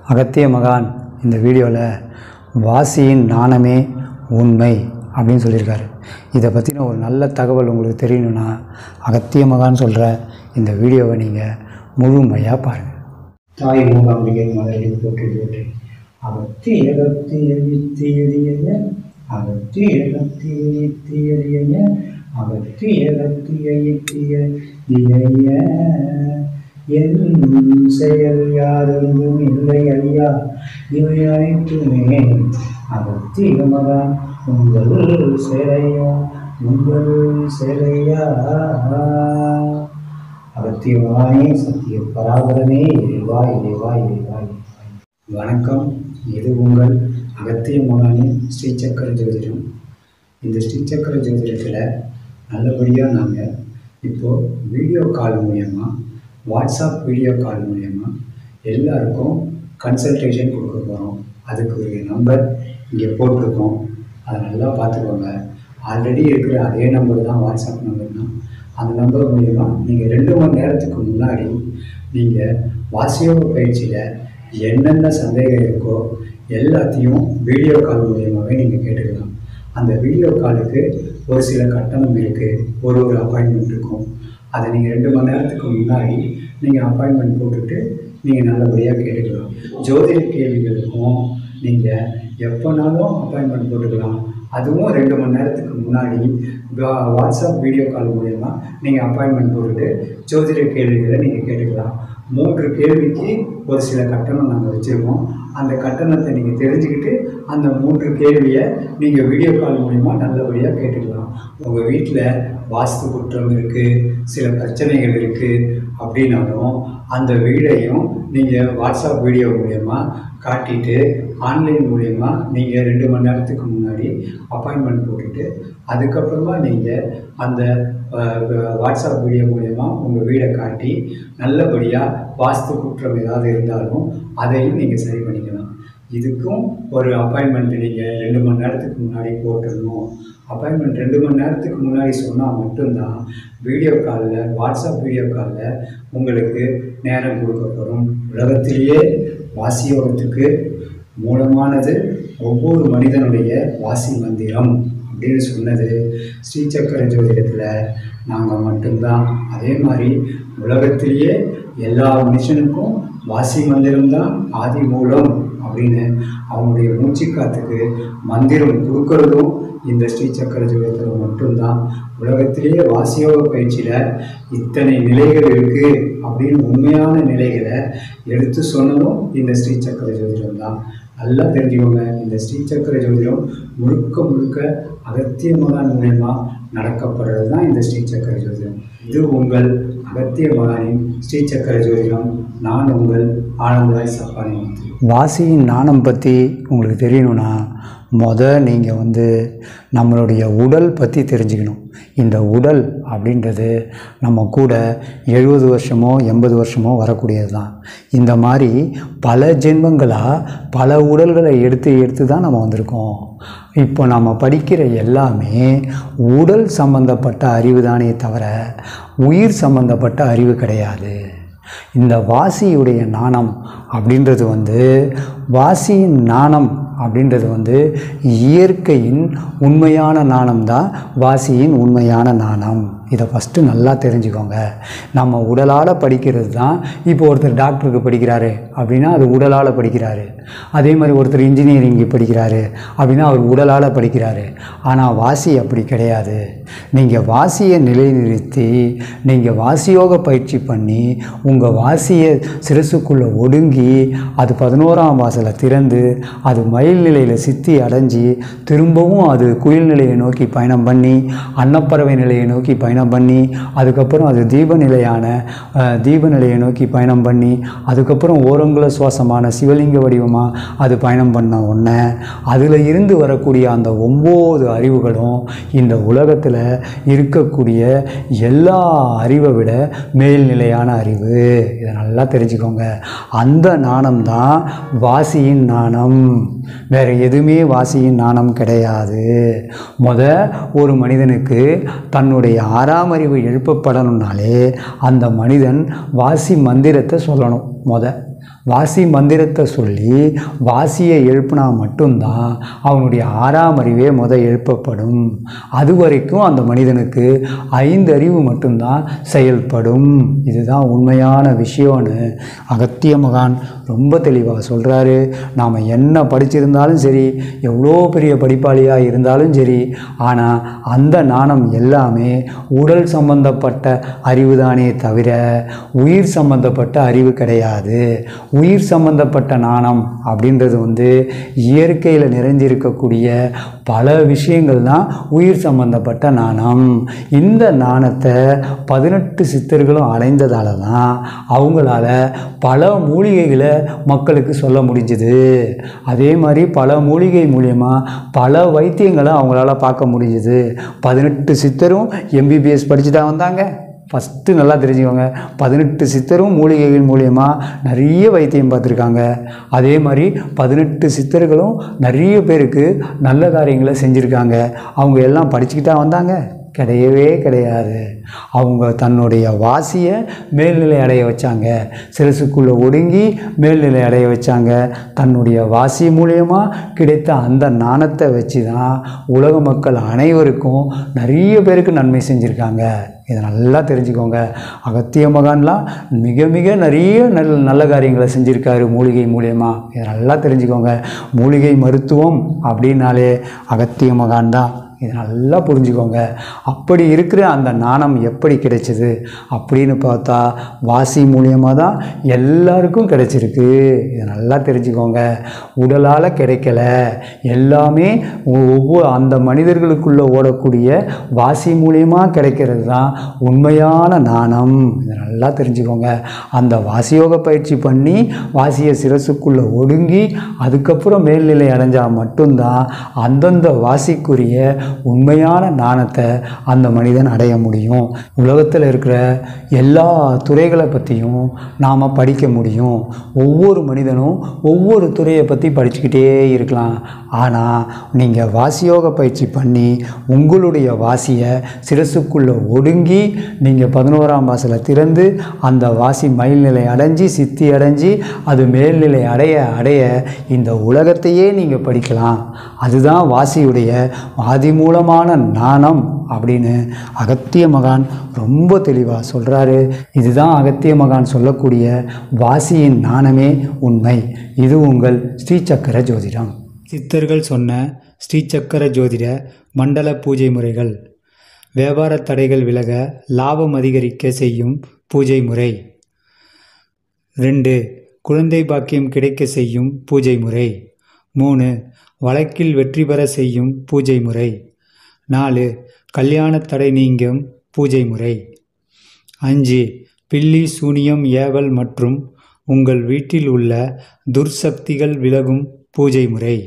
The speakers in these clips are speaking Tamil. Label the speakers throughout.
Speaker 1: அகத்திய மகான் இந்த வீடியோவில் வாசியின் நாணமே உண்மை அப்படின்னு சொல்லியிருக்காரு இதை பற்றின ஒரு நல்ல தகவல் உங்களுக்கு தெரியணும்னா அகத்திய மகான் சொல்கிற இந்த வீடியோவை நீங்கள் முழுமையாக பாருங்கள்
Speaker 2: தாய் மூகாம்பிகை மலரை போற்றி போற்றி அகத்தி அகத்தி அழித்தி எளிய அகத்தி அகத்தி அழித்தி எளிய அகத்தி அகத்தி அழித்திய இளைய என் செயல் யாரெங்கும் இல்லை ஐயா இவை அனைத்துமே அகத்தியமகா உங்கள் சிலையா உங்கள் சிலையா அகத்தியமானே சத்திய பராபரமே இறைவா இறைவா இறைவா இறைவா வணக்கம் இது உங்கள் அகத்திய மகானின் ஸ்ரீ சக்கர ஜோதிடம் இந்த ஸ்ரீ சக்கர ஜோதிடத்தில் நல்லபடியாக நாங்கள் இப்போது வீடியோ கால் மூலயமா வாட்ஸ்அப் வீடியோ கால் மூலயமா எல்லாருக்கும் கன்சல்டேஷன் கொடுக்க போகிறோம் அதுக்கு ஒரு நம்பர் இங்கே போட்டிருக்கோம் அதை நல்லா பார்த்துக்கோங்க ஆல்ரெடி இருக்கிற அதே நம்பர் தான் வாட்ஸ்அப் நம்பர் தான் அந்த நம்பர் மூலிமா நீங்கள் ரெண்டு மணி நேரத்துக்கு முன்னாடி நீங்கள் வாசியோக பயிற்சியில் என்னென்ன சந்தேகம் இருக்கோ எல்லாத்தையும் வீடியோ கால் மூலியமாகவே நீங்கள் கேட்டுக்கலாம் அந்த வீடியோ காலுக்கு ஒரு சில கட்டணம் இருக்குது ஒரு ஒரு அப்பாயின்மெண்ட் இருக்கும் அதை நீங்கள் ரெண்டு மணி நேரத்துக்கு முன்னாடி நீங்கள் அப்பாயின்மெண்ட் போட்டுட்டு நீங்கள் நல்லபடியாக கேட்டுக்கலாம் ஜோதிட கேள்விகளுக்கும் நீங்கள் எப்போனாலும் அப்பாயின்மெண்ட் போட்டுக்கலாம் அதுவும் ரெண்டு மணி நேரத்துக்கு முன்னாடி வா- வாட்ஸ்அப் வீடியோ கால் மூலயமா நீங்கள் அப்பாயின்மெண்ட் போட்டுட்டு ஜோதிட கேள்விகளை நீங்கள் கேட்டுக்கலாம் மூன்று கேள்விக்கு ஒரு சில கட்டணம் நாங்கள் வச்சுருக்கோம் அந்த கட்டணத்தை நீங்கள் தெரிஞ்சுக்கிட்டு அந்த மூன்று கேள்வியை நீங்கள் வீடியோ கால் மூலிமா நல்லபடியாக கேட்டுக்கலாம் உங்கள் வீட்டில் வாஸ்து குற்றம் இருக்குது சில பிரச்சனைகள் இருக்குது அப்படின்னாலும் அந்த வீடையும் நீங்கள் வாட்ஸ்அப் வீடியோ மூலயமா காட்டிட்டு ஆன்லைன் மூலயமா நீங்கள் ரெண்டு மணி நேரத்துக்கு முன்னாடி அப்பாயின்மெண்ட் போட்டுட்டு அதுக்கப்புறமா நீங்கள் அந்த அஹ், வாட்ஸ்அப் வீடியோ மூலயமா உங்கள் வீடை காட்டி நல்லபடியாக வாஸ்து குற்றம் ஏதாவது இருந்தாலும் அதையும் நீங்கள் சரி பண்ணிக்கலாம் இதுக்கும் ஒரு அப்பாயின்மெண்ட் நீங்கள் ரெண்டு மணி நேரத்துக்கு முன்னாடி போட்டுடணும் அப்பாயின்மெண்ட் ரெண்டு மணி நேரத்துக்கு முன்னாடி சொன்னால் மட்டும்தான் வீடியோ காலில் வாட்ஸ்அப் வீடியோ காலில் உங்களுக்கு நேரம் கொடுக்கப்படும் உலகத்திலேயே வாசியோகத்துக்கு மூலமானது ஒவ்வொரு மனிதனுடைய வாசி மந்திரம் அப்படின்னு சொன்னது ஸ்ரீசக்கர ஜோதிடத்தில் நாங்கள் மட்டும்தான் அதே மாதிரி உலகத்திலேயே எல்லா மனுஷனுக்கும் வாசி மந்திரம்தான் ஆதி மூலம் அப்படின்னு அவங்களுடைய மூச்சுக்காத்துக்கு மந்திரம் கொடுக்கறதும் இந்த ஸ்ரீசக்கர ஜோதிடத்தில் மட்டும்தான் உலகத்திலேயே வாசியோக பயிற்சியில் இத்தனை நிலைகள் இருக்குது அப்படின்னு உண்மையான நிலைகளை எடுத்து சொன்னதும் இந்த ஸ்ரீசக்கர ஜோதிடம் தான் நல்லா தெரிஞ்சுக்கோங்க இந்த ஸ்ரீசக்கர ஜோதிடம் முழுக்க முழுக்க அகத்திய மகான் மூலயமா நடக்கப்படுறது தான் இந்த ஸ்ரீசக்கர ஜோதிடம் இது உங்கள் அகத்திய மகானின் ஸ்ரீசக்கர ஜோதிடம் நான் உங்கள் ஆனந்தராய் சப்பானி மந்திரி
Speaker 1: வாசியின் நாணம் பற்றி உங்களுக்கு தெரியணும்னா முத நீங்கள் வந்து நம்மளுடைய உடல் பற்றி தெரிஞ்சுக்கணும் இந்த உடல் அப்படின்றது நம்ம கூட எழுபது வருஷமோ எண்பது வருஷமோ வரக்கூடியது தான் இந்த மாதிரி பல ஜென்மங்களாக பல உடல்களை எடுத்து எடுத்து தான் நம்ம வந்திருக்கோம் இப்போ நம்ம படிக்கிற எல்லாமே உடல் சம்பந்தப்பட்ட அறிவு தானே தவிர உயிர் சம்பந்தப்பட்ட அறிவு கிடையாது இந்த வாசியுடைய நாணம் அப்படின்றது வந்து வாசியின் நாணம் அப்படின்றது வந்து இயற்கையின் உண்மையான நாணம் தான் வாசியின் உண்மையான நாணம் இதை ஃபஸ்ட்டு நல்லா தெரிஞ்சுக்கோங்க நம்ம உடலால் படிக்கிறது தான் இப்போ ஒருத்தர் டாக்டருக்கு படிக்கிறாரு அப்படின்னா அது உடலால் படிக்கிறாரு அதே மாதிரி ஒருத்தர் இன்ஜினியரிங்கு படிக்கிறாரு அப்படின்னா அவர் உடலால் படிக்கிறாரு ஆனால் வாசி அப்படி கிடையாது நீங்கள் வாசியை நிலைநிறுத்தி நீங்கள் வாசியோக பயிற்சி பண்ணி உங்கள் வாசியை சிரசுக்குள்ளே ஒடுங்கி அது பதினோராம் வாசலை திறந்து அது மயில் நிலையில் சித்தி அடைஞ்சி திரும்பவும் அது குயில் நிலையை நோக்கி பயணம் பண்ணி அன்னப்பறவை நிலையை நோக்கி பயணம் பண்ணி அதுக்கப்புறம் அது தீப நிலையான அஹ், தீப நிலையை நோக்கி பயணம் பண்ணி அதுக்கப்புறம் ஓரங்குல சுவாசமான சிவலிங்க வடிவமாக அது பயணம் பண்ண உடனே அதில் இருந்து வரக்கூடிய அந்த ஒம்பது அறிவுகளும் இந்த உலகத்தில் இருக்கக்கூடிய எல்லா அறிவை விட மேல்நிலையான அறிவு இதை நல்லா தெரிஞ்சுக்கோங்க அந்த நாணம் தான் வாசியின் நாணம் வேறு எதுவுமே வாசியின் நாணம் கிடையாது முத ஒரு மனிதனுக்கு தன்னுடைய ஆறாம் அறிவு எழுப்பப்படணும்னாலே அந்த மனிதன் வாசி மந்திரத்தை சொல்லணும் முத வாசி மந்திரத்தை சொல்லி வாசியை எழுப்புனா மட்டும்தான் அவனுடைய ஆறாம் அறிவே முத எழுப்பப்படும் அது வரைக்கும் அந்த மனிதனுக்கு ஐந்து அறிவு மட்டும்தான் செயல்படும் இதுதான் உண்மையான விஷயம்னு அகத்திய மகான் ரொம்ப தெளிவாக சொல்கிறாரு நாம் என்ன படிச்சிருந்தாலும் சரி எவ்வளோ பெரிய படிப்பாளியாக இருந்தாலும் சரி ஆனால் அந்த நாணம் எல்லாமே உடல் சம்பந்தப்பட்ட அறிவு தானே தவிர உயிர் சம்பந்தப்பட்ட அறிவு கிடையாது உயிர் சம்பந்தப்பட்ட நாணம் அப்படின்றது வந்து இயற்கையில் நிறைஞ்சிருக்கக்கூடிய பல விஷயங்கள் தான் உயிர் சம்பந்தப்பட்ட நாணம் இந்த நாணத்தை பதினெட்டு சித்தர்களும் அடைந்ததால தான் அவங்களால பல மூலிகைகளை மக்களுக்கு சொல்ல முடிஞ்சுது அதே மாதிரி பல மூலிகை மூலியமாக பல வைத்தியங்களை அவங்களால பார்க்க முடிஞ்சுது பதினெட்டு சித்தரும் எம்பிபிஎஸ் படிச்சுட்டா வந்தாங்க ஃபஸ்ட்டு நல்லா தெரிஞ்சுக்கோங்க பதினெட்டு சித்தரும் மூலிகைகள் மூலியமாக நிறைய வைத்தியம் பார்த்துருக்காங்க அதே மாதிரி பதினெட்டு சித்தர்களும் நிறைய பேருக்கு நல்ல காரியங்களை செஞ்சுருக்காங்க அவங்க எல்லாம் படிச்சுக்கிட்டா வந்தாங்க கிடையவே கிடையாது அவங்க தன்னுடைய வாசியை மேல்நிலை அடைய வச்சாங்க சிரசுக்குள்ளே ஒடுங்கி மேல்நிலை அடைய வச்சாங்க தன்னுடைய வாசி மூலியமாக கிடைத்த அந்த நாணத்தை வச்சு தான் உலக மக்கள் அனைவருக்கும் நிறைய பேருக்கு நன்மை செஞ்சுருக்காங்க இதை நல்லா தெரிஞ்சுக்கோங்க அகத்திய மகான்லாம் மிக மிக நிறைய நல்ல நல்ல காரியங்களை செஞ்சுருக்காரு மூலிகை மூலியமாக இதை நல்லா தெரிஞ்சுக்கோங்க மூலிகை மருத்துவம் அப்படின்னாலே அகத்திய மகான் தான் இதை நல்லா புரிஞ்சுக்கோங்க அப்படி இருக்கிற அந்த நாணம் எப்படி கிடைச்சிது அப்படின்னு பார்த்தா வாசி மூலியமாக தான் எல்லாருக்கும் கிடைச்சிருக்கு இதை நல்லா தெரிஞ்சுக்கோங்க உடலால் கிடைக்கல எல்லாமே ஒ- ஒவ்வொரு அந்த மனிதர்களுக்குள்ளே ஓடக்கூடிய வாசி மூலியமாக கிடைக்கிறது தான் உண்மையான நாணம் இதை நல்லா தெரிஞ்சுக்கோங்க அந்த வாசியோக பயிற்சி பண்ணி வாசிய சிரசுக்குள்ளே ஒடுங்கி அதுக்கப்புறம் மேல்நிலை அடைஞ்சால் மட்டும்தான் அந்தந்த வாசிக்குரிய உண்மையான நாணத்தை அந்த மனிதன் அடைய முடியும் உலகத்தில் இருக்கிற எல்லா துறைகளை பற்றியும் நாம் படிக்க முடியும் ஒவ்வொரு மனிதனும் ஒவ்வொரு துறையை பற்றி படிச்சுக்கிட்டே இருக்கலாம் ஆனால் நீங்கள் வாசியோக பயிற்சி பண்ணி உங்களுடைய வாசியை சிரசுக்குள்ளே ஒடுங்கி நீங்கள் பதினோராம் வாசலை திறந்து அந்த வாசி மயில்நிலை அடைஞ்சி சித்தி அடைஞ்சி அது மேல்நிலை அடைய அடைய இந்த உலகத்தையே நீங்கள் படிக்கலாம் அதுதான் வாசியுடைய ஆதி மூலமான நாணம் அப்படின்னு அகத்திய மகான் ரொம்ப தெளிவாக சொல்கிறாரு இதுதான் அகத்திய மகான் சொல்லக்கூடிய வாசியின் நாணமே உண்மை இது உங்கள் ஸ்ரீசக்கர ஜோதிடம் சித்தர்கள் சொன்ன ஸ்ரீசக்கர ஜோதிட மண்டல பூஜை முறைகள் வியாபார தடைகள் விலக லாபம் அதிகரிக்க செய்யும் பூஜை முறை ரெண்டு குழந்தை பாக்கியம் கிடைக்க செய்யும் பூஜை முறை மூணு வழக்கில் வெற்றி பெற செய்யும் பூஜை முறை நாலு கல்யாண தடை நீங்கும் பூஜை முறை அஞ்சு பில்லி சூனியம் ஏவல் மற்றும் உங்கள் வீட்டில் உள்ள துர்சக்திகள் விலகும் பூஜை முறை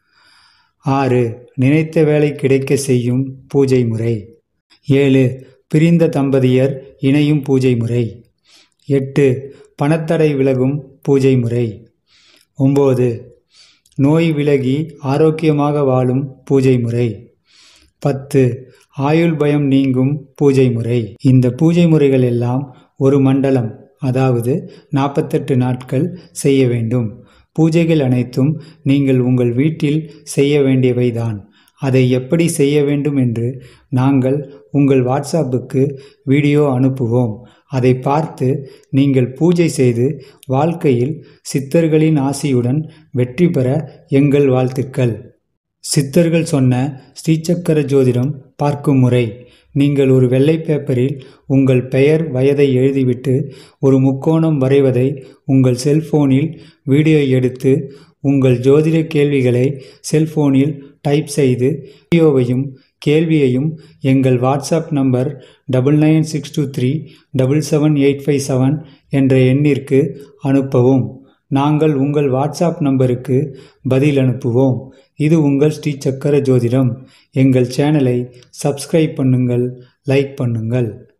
Speaker 1: ஆறு நினைத்த வேலை கிடைக்க செய்யும் பூஜை முறை ஏழு பிரிந்த தம்பதியர் இணையும் பூஜை முறை எட்டு பணத்தடை விலகும் பூஜை முறை ஒம்பது நோய் விலகி ஆரோக்கியமாக வாழும் பூஜை முறை பத்து ஆயுள் பயம் நீங்கும் பூஜை முறை இந்த பூஜை முறைகள் எல்லாம் ஒரு மண்டலம் அதாவது நாற்பத்தெட்டு நாட்கள் செய்ய வேண்டும் பூஜைகள் அனைத்தும் நீங்கள் உங்கள் வீட்டில் செய்ய வேண்டியவைதான் அதை எப்படி செய்ய வேண்டும் என்று நாங்கள் உங்கள் வாட்ஸ்அப்புக்கு வீடியோ அனுப்புவோம் அதை பார்த்து நீங்கள் பூஜை செய்து வாழ்க்கையில் சித்தர்களின் ஆசியுடன் வெற்றி பெற எங்கள் வாழ்த்துக்கள் சித்தர்கள் சொன்ன ஸ்ரீசக்கர ஜோதிடம் பார்க்கும் முறை நீங்கள் ஒரு வெள்ளை பேப்பரில் உங்கள் பெயர் வயதை எழுதிவிட்டு ஒரு முக்கோணம் வரைவதை உங்கள் செல்போனில் வீடியோ எடுத்து உங்கள் ஜோதிட கேள்விகளை செல்போனில் டைப் செய்து வீடியோவையும் கேள்வியையும் எங்கள் WhatsApp number double nine six two three double seven eight five seven என்ற எண்ணிற்கு அனுப்பவும் நாங்கள் உங்கள் வாட்ஸ்அப் நம்பருக்கு பதில் அனுப்புவோம் இது உங்கள் ஸ்ரீ சக்கர ஜோதிடம் எங்கள் சேனலை சப்ஸ்கிரைப் பண்ணுங்கள் லைக் பண்ணுங்கள்